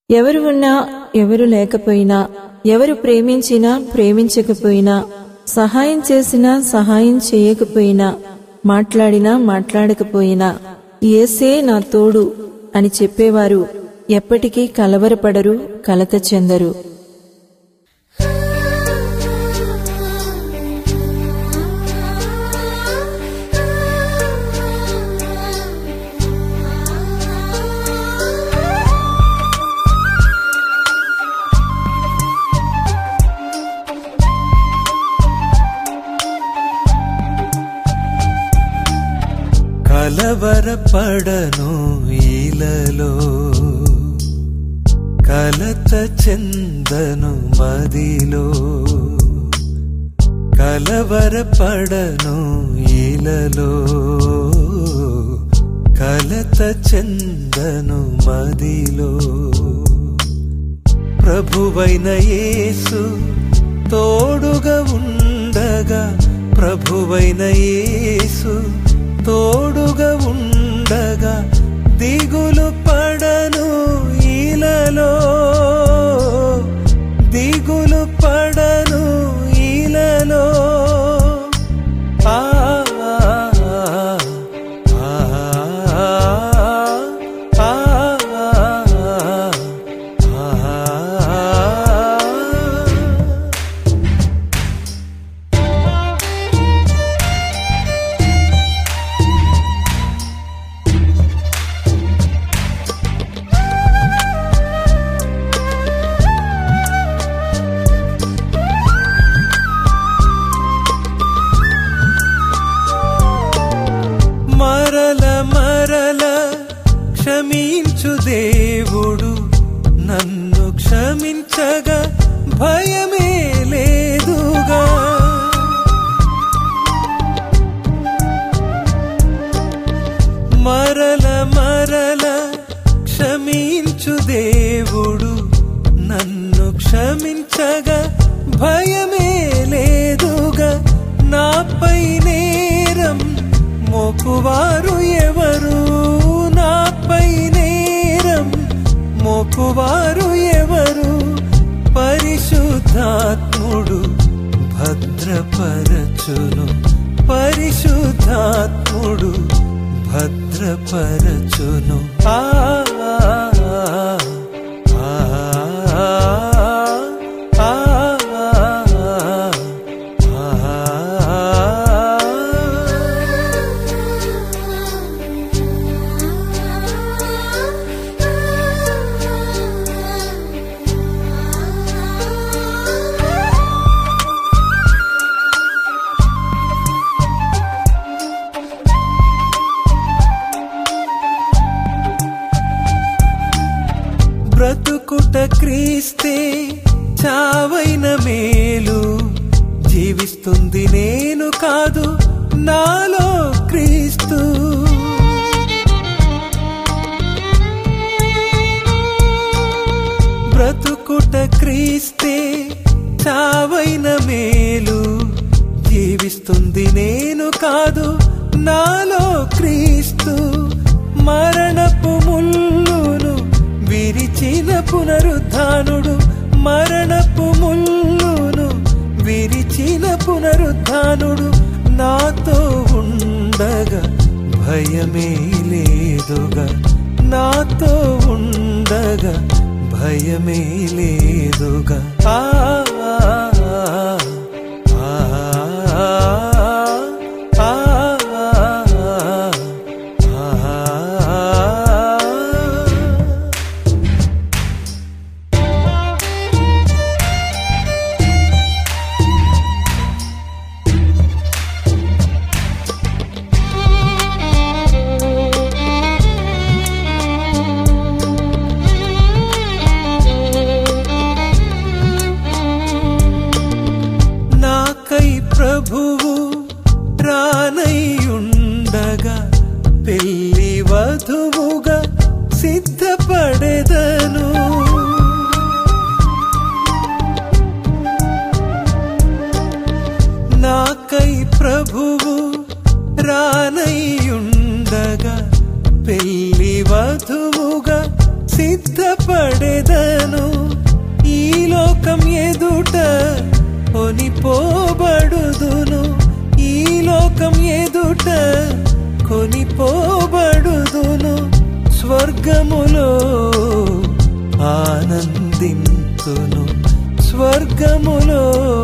ఎవరు ఉన్నా ఎవరు లేకపోయినా ఎవరు ప్రేమించినా ప్రేమించకపోయినా సహాయం చేసినా సహాయం చేయకపోయినా మాట్లాడినా మాట్లాడకపోయినా ఏసే నా తోడు అని చెప్పేవారు ఎప్పటికీ కలవరపడరు కలత చెందరు కలవరపడను ఈలలో కలత చెందను మదిలో కలవరపడను ఈలలో కలత చెందను మదిలో ప్రభువైన యేసు తోడుగా ఉండగా ప్రభువైన యేసు తోడుగా ఉండగా దిగులు పడను ఈలలో దిగులు పడను ఈలలో ఆ ఆ ఆ ఆ ఆ మరల మరల క్షమించు దేవుడు నన్ను క్షమించగా భయమే లేదుగా మరల మరల క్షమించు దేవుడు నన్ను క్షమించగా భయమే లేదుగా నాపై నేరం మోకువారు ఎవరు నాపై నేరం మోకువారు ఎవరు పరిశుద్ధాత్ముడు భద్రపరచును పరిశుద్ధాత్ముడు భద్రపరచును ఆ ఆ, ఆ, ఆ, ఆ. బ్రతుకుట క్రీస్తే చావైన మేలు జీవిస్తుంది నేను కాదు నాలో క్రీస్తు బ్రతుకుట క్రీస్తే చావైన మేలు జీవిస్తుంది నేను కాదు నాలో క్రీస్తు మరణపు ముల్లును విరిచిన పునరుద్ధానుడు మరణపు ముల్లును విరిచిన పునరుద్ధానుడు నాతో ఉండగా భయమే లేదుగా నాతో ఉండగా భయమే లేదుగా ఆ ఆ, ఆ, ఆ, ఆ, ఆ. పడెదను ఈ లోకం ఎదుట కొనిపోబడుదును ఈ లోకం ఎదుట కొనిపోబడుదును స్వర్గములో ఆనందింతును స్వర్గములో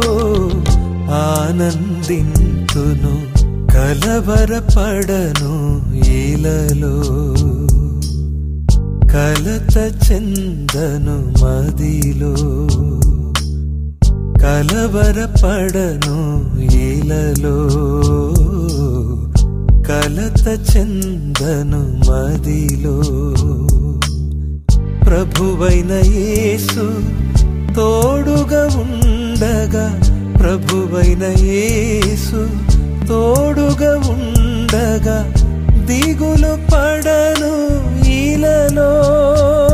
ఆనందింతును కలవరపడను ఈలలో కలత చెందను మదిలో కలవరపడను ఈలలో కలత చెందను మదిలో ప్రభువైన యేసు తోడుగా ఉండగా ప్రభువైన యేసు తోడుగా ఉండగా దిగులు పడను ఈలలో